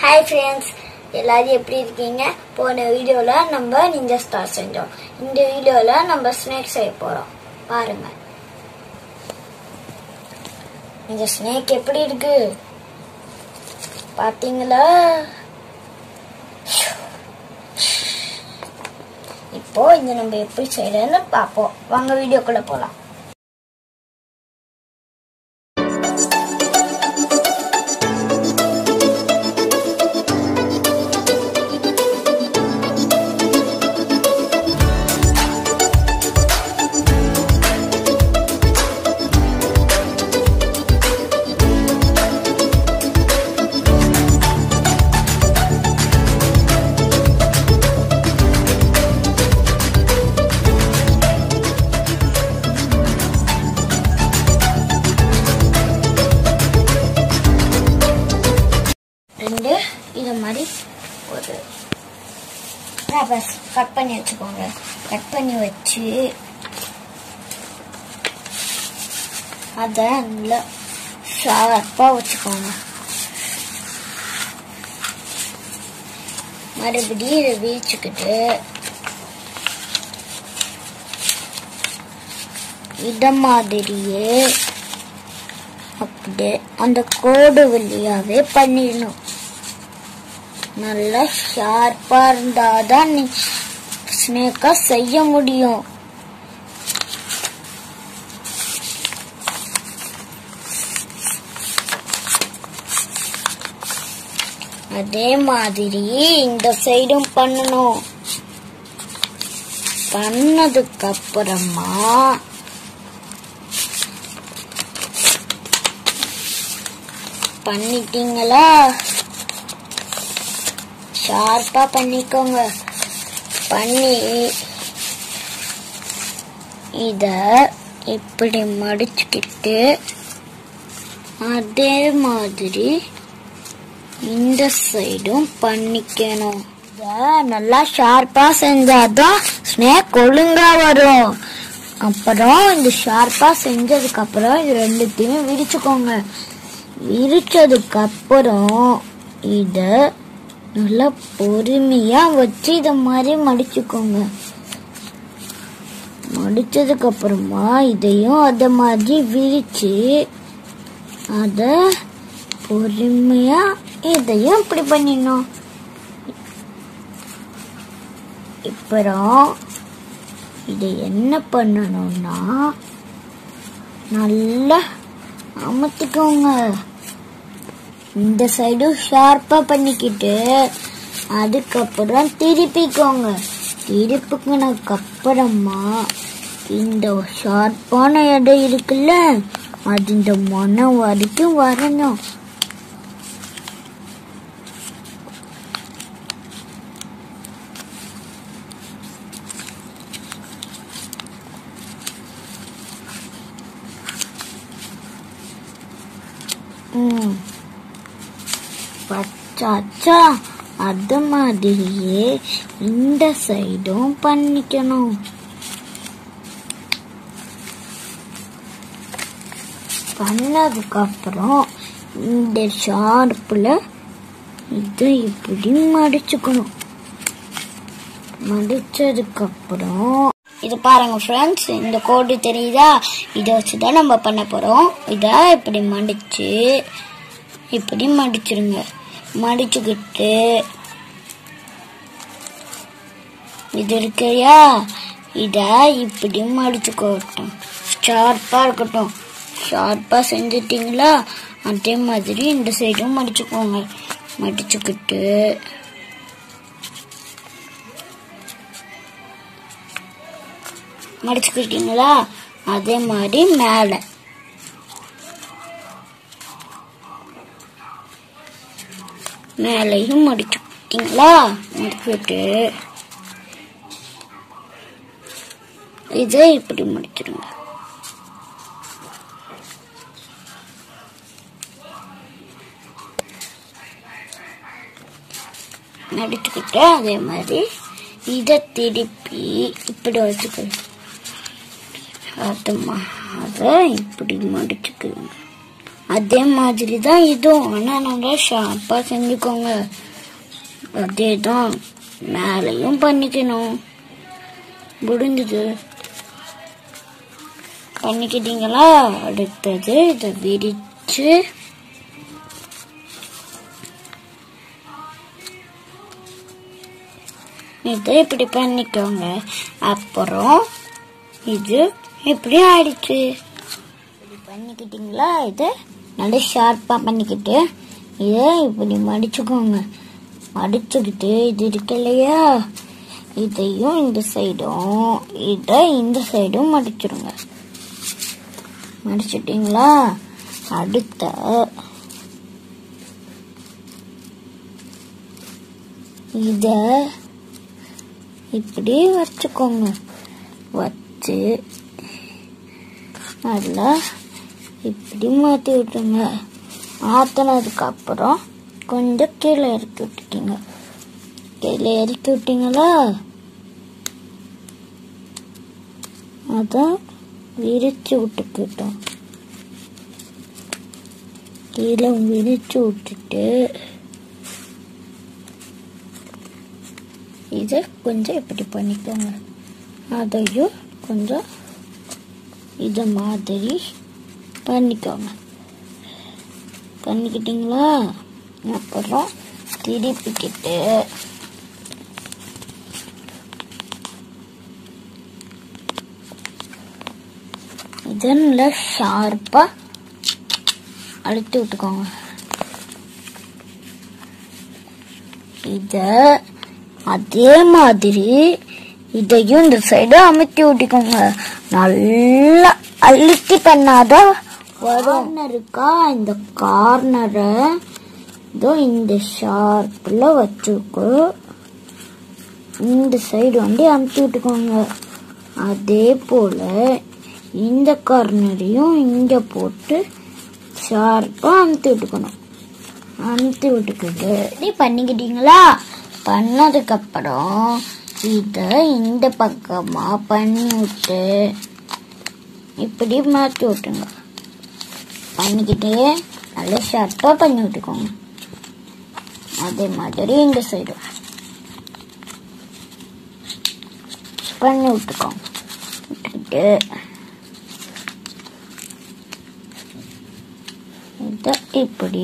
hi friends எல்லாரும் எப்படி இருக்கீங்க போன வீடியோவில் நம்ம நிஞ்சா ஸ்டார் செஞ்சோம் இந்த வீடியோவில் நம்ம ஸ்னேக் செய்ய போகிறோம் பாருங்க இந்த ஸ்னேக் எப்படி இருக்கு பார்த்தீங்களா இப்போ இந்த நம்ம எப்படி செய்யறதுன்னு பார்ப்போம் வாங்க வீடியோக்குள்ள போகலாம் ரெண்டு இது மாதிரி ஒரு ரப்பர்ஸ் கட் பண்ணி வச்சுக்கோங்க கட் பண்ணி வச்சு அதை நல்லா ஷார்ப்பாக வச்சுக்கோங்க மறுபடியும் இதை வீழ்ச்சிக்கிட்டு இத மாதிரியே அப்படியே அந்த கோடு வழியாவே பண்ணிடணும் நல்லா ஷார்ப்பா இருந்தாதான் நீ ஸ்னேக்கா செய்ய முடியும் அதே மாதிரி இந்த சைடும் பண்ணணும் பண்ணதுக்கு அப்புறமா பண்ணிட்டீங்களா ஷார்ப்பா பண்ணிக்கோங்க பண்ணி இத இப்படி மடிச்சுக்கிட்டு அதே மாதிரி இந்த சைடும் பண்ணிக்கணும் இத நல்லா ஷார்ப்பா செஞ்சாதான் ஸ்னேக் ஒழுங்கா வரும் அப்புறம் இந்த ஷார்ப்பா செஞ்சதுக்கு அப்புறம் இது ரெண்டுத்தையும் விரிச்சுக்கோங்க விரிச்சதுக்கு அப்புறம் இத நல்லா பொறுமையா வச்சு இத மாதிரி மடிச்சுக்கோங்க மடிச்சதுக்கு அப்புறமா இதையும் அத மாதிரி விரிச்சு அத பொறுமையா இதையும் இப்படி பண்ணிடணும் அப்புறம் இதை என்ன பண்ணணும்னா நல்லா அமர்த்திக்கோங்க இந்த சைடும் ஷார்ப்பா பண்ணிக்கிட்டு அதுக்கப்புறம் திருப்பிக்கோங்க திருப்பிக்கினதுக்கு அப்புறமா இந்த ஷார்ப்பான இடம் இருக்குல்ல அது இந்த மனம் வரைக்கும் வரணும் ம் பச்சாச்சா அது மாதிரியே இந்த சைடும் பண்ணிக்கணும் பண்ணதுக்கு அப்புறம் இந்த ஷார்ப்ல இதை இப்படி மடிச்சுக்கணும் மடிச்சதுக்கு அப்புறம் இது பாருங்க ஃப்ரெண்ட்ஸ் இந்த கோடு தெரியுதா இதை வச்சுதான் நம்ம பண்ண போறோம் இதை இப்படி மடிச்சு இப்படி மடிச்சிருங்க மடிச்சுக்கிட்டு இது இருக்கையா இத இப்படி மடிச்சுக்கட்டும் ஷார்ப்பா இருக்கட்டும் ஷார்ப்பா செஞ்சிட்டீங்களா அதே மாதிரி இந்த சைடும் மடிச்சுக்கோங்க மடிச்சுக்கிட்டு மடிச்சுக்கிட்டீங்களா அதே மாதிரி மேலே மேலையும் மடிச்சுக்கிட்டீங்களா மடிச்சுட்டு இதை இப்படி முடிச்சிடுங்க நடிச்சுக்கிட்டு அதே மாதிரி இதை திருப்பி இப்படி வச்சுக்கணும் அது ம- அதை இப்படி மடிச்சுக்கணும் அதே மாதிரி தான் இதுவும் ஆனால் நல்லா ஷார்ப்பாக செஞ்சுக்கோங்க அதே தான் மேலேயும் பண்ணிக்கணும் முடிஞ்சது பண்ணிக்கிட்டீங்களா அடுத்தது இதை விரிச்சு இதை இப்படி பண்ணிக்கோங்க அப்புறம் இது இப்படி ஆயிடுச்சு இப்படி பண்ணிக்கிட்டீங்களா இதை நல்லா ஷார்ப்பாக பண்ணிக்கிட்டு இதை இப்படி மடிச்சுக்கோங்க மடிச்சுக்கிட்டு இது இருக்கு இல்லையா இதையும் இந்த சைடும் இதை இந்த சைடும் மடிச்சிருங்க மடிச்சிட்டிங்களா அடுத்த இத இப்படி வச்சுக்கோங்க வச்சு நல்லா இப்படி மாற்றி விட்டுருங்க மாற்றினதுக்கு அப்புறம் கொஞ்சம் கீழே இறக்கி விட்டுட்டீங்க கீழே இறக்கி விட்டீங்களா அதான் விரிச்சு விட்டுக்கிட்டோம் கீழே விரிச்சு விட்டுட்டு இதை கொஞ்சம் இப்படி பண்ணிக்கோங்க அதையும் கொஞ்சம் இதை மாதிரி பண்ணிக்கோங்க பண்ணிக்கிட்டீங்களா அப்புறம் திருப்பிக்கிட்டு இதை நல்லா ஷார்ப்பாக அழுத்தி விட்டுக்கோங்க இத அதே மாதிரி இதையும் இந்த சைடு அமுத்தி விட்டுக்கோங்க நல்லா அழுத்தி பண்ணாதான் வரும் இருக்கா இந்த கார்னரை இதோ இந்த ஷார்ப்பில் வச்சுக்கோ இந்த சைடு வந்து அமுத்தி விட்டுக்கோங்க அதே போல் இந்த கார்னரையும் இங்கே போட்டு ஷார்ப்பாக அமுத்தி விட்டுக்கணும் அமுத்தி விட்டுக்கிட்டு இப்படி பண்ணிக்கிட்டீங்களா பண்ணதுக்கப்புறம் இதை இந்த பக்கமாக பண்ணி விட்டு இப்படி மாற்றி விட்டுங்க பண்ணிக்கிட்டே நல்லா ஷார்ப்பாக பண்ணி விட்டுக்கோங்க அதே மாதிரி இந்த சைடு பண்ணி விட்டுக்கோங்க விட்டுக்கிட்டு இதை இப்படி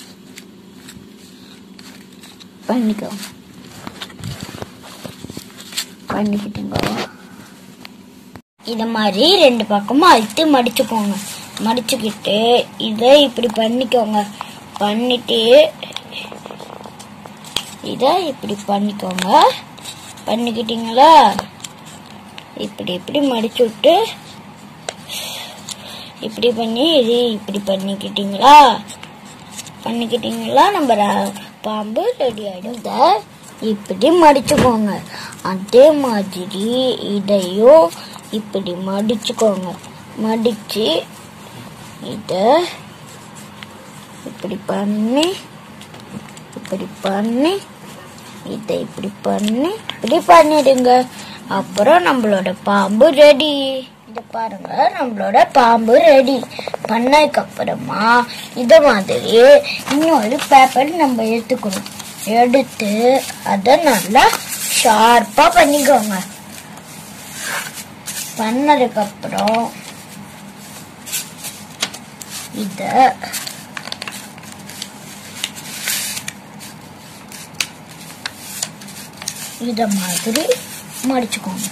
பண்ணிக்கோங்க பண்ணிக்கிட்டுங்க இத மாதிரி ரெண்டு பக்கமும் அழுத்தி மடிச்சுக்கோங்க மடிச்சுக்கிட்டு இதை இப்படி பண்ணிக்கோங்க பண்ணிட்டு இதை இப்படி பண்ணிக்கோங்க பண்ணிக்கிட்டீங்களா இப்படி இப்படி மடிச்சு விட்டு இப்படி பண்ணி இது இப்படி பண்ணிக்கிட்டீங்களா பண்ணிக்கிட்டீங்களா நம்ம ர- பாம்பு ரெடி ஆயிடும் இதை இப்படி மடிச்சுக்கோங்க அதே மாதிரி இதையும் இப்படி மடிச்சுக்கோங்க மடிச்சு இத இப்படி பண்ணி இப்படி பண்ணி இதை இப்படி பண்ணி இப்படி பண்ணிடுங்க அப்புறம் நம்மளோட பாம்பு ரெடி இத பாருங்க நம்மளோட பாம்பு ரெடி பண்ணதுக்கு அப்புறமா இத மாதிரி இன்னொரு பேப்பர் நம்ம எடுத்துக்கணும் எடுத்து அதை நல்லா ஷார்ப்பா பண்ணிக்கோங்க பண்ணதுக்கு அப்புறம் இத இத மாதிரி மடிச்சுக்கோங்க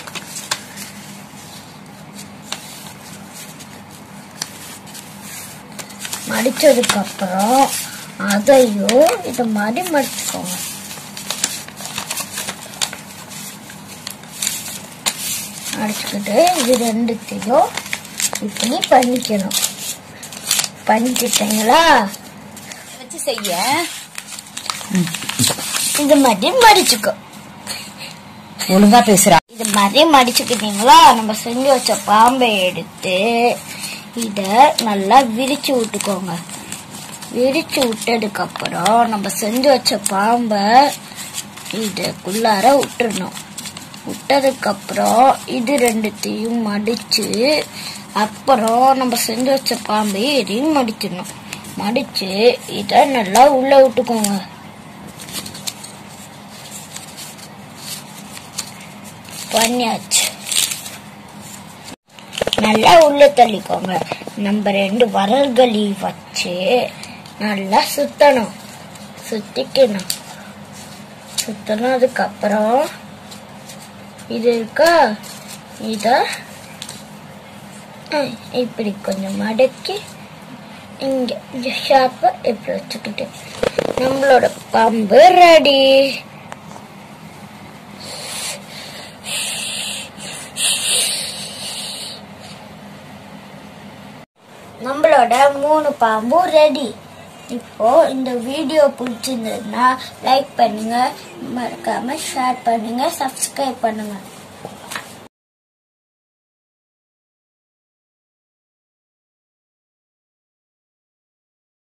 மடிச்சதுக்கு அப்புறம் அதையும் இத மாதிரி மடிச்சுக்கோங்க மடிச்சுக்கிட்டு இது ரெண்டுத்தையும் இப்படி பண்ணிக்கணும் பண்ணிக்கிட்டீங்களா வச்சு செய்ய இது மாதிரி மடிச்சுக்கோ ஒழுங்கா பேசுறா இது மாதிரி மடிச்சுக்கிட்டீங்களா நம்ம செஞ்சு வச்ச பாம்பை எடுத்து இத நல்லா விரிச்சு விட்டுக்கோங்க விரிச்சு விட்டதுக்கு அப்புறம் நம்ம செஞ்சு வச்ச பாம்பை இதுக்குள்ளார விட்டுறணும் விட்டதுக்கு அப்புறம் இது ரெண்டுத்தையும் மடிச்சு அப்புறம் நம்ம செஞ்சு வச்ச பாம்பு இதையும் மடிச்சிடணும் மடிச்சு இதை நல்லா உள்ள விட்டுக்கோங்க பண்ணியாச்சு நல்லா உள்ள தள்ளிக்கோங்க நம்ம ரெண்டு வரல்களி வச்சு நல்லா சுத்தணும் சுத்திக்கணும் சுத்தினதுக்கு அப்புறம் இது இருக்கா இத அஹ், இப்படி கொஞ்சம் மடக்கி இங்க இந்த ஷாப்பை இப்படி வச்சுக்கிட்டு நம்மளோட பம்பு ரெடி நம்மளோட மூணு பாம்பும் ரெடி இப்போ இந்த வீடியோ பிடிச்சிருந்ததுன்னா லைக் பண்ணுங்க மறக்காம ஷேர் பண்ணுங்க சப்ஸ்கிரைப் பண்ணுங்க